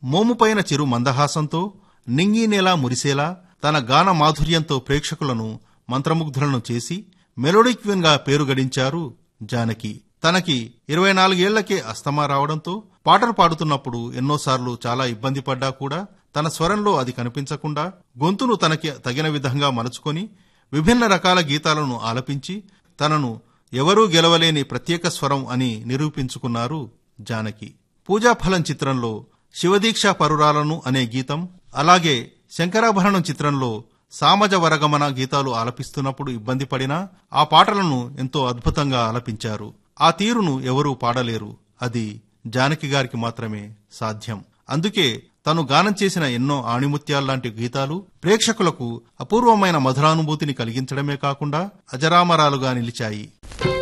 మోముపైన చిరు మందహాసంతో నింగినేలా మురిసేలా తన గాన మాధుర్యంతో ప్రేక్షకులను మంత్రముగ్ధులను చేసి మెలోడిక్ క్వీన్ గా పేరు గడించారు జానకి తనకి ఇరవై నాలుగేళ్లకే అస్తమా రావడంతో పాటలు పాడుతున్నప్పుడు ఎన్నోసార్లు చాలా ఇబ్బంది పడ్డా కూడా తన స్వరంలో అది కనిపించకుండా గొంతును తనకి తగిన విధంగా మలుచుకొని విభిన్న రకాల గీతాలను ఆలపించి తనను ఎవరూ గెలవలేని ప్రత్యేక స్వరం అని నిరూపించుకున్నారు జానకి పూజాఫలం చిత్రంలో శివదీక్ష పరురాలను అనే గీతం అలాగే శంకరాభరణం చిత్రంలో సామజ వరగమన గీతాలు ఆలపిస్తున్నప్పుడు ఇబ్బంది పడినా ఆ పాటలను ఎంతో అద్భుతంగా ఆలపించారు ఆ తీరును ఎవరూ పాడలేరు అది జానకి గారికి మాత్రమే సాధ్యం అందుకే తను గానం చేసిన ఎన్నో ఆణిముత్యాల్లాంటి గీతాలు ప్రేక్షకులకు అపూర్వమైన మధురానుభూతిని కలిగించడమే కాకుండా అజరామరాలుగా నిలిచాయి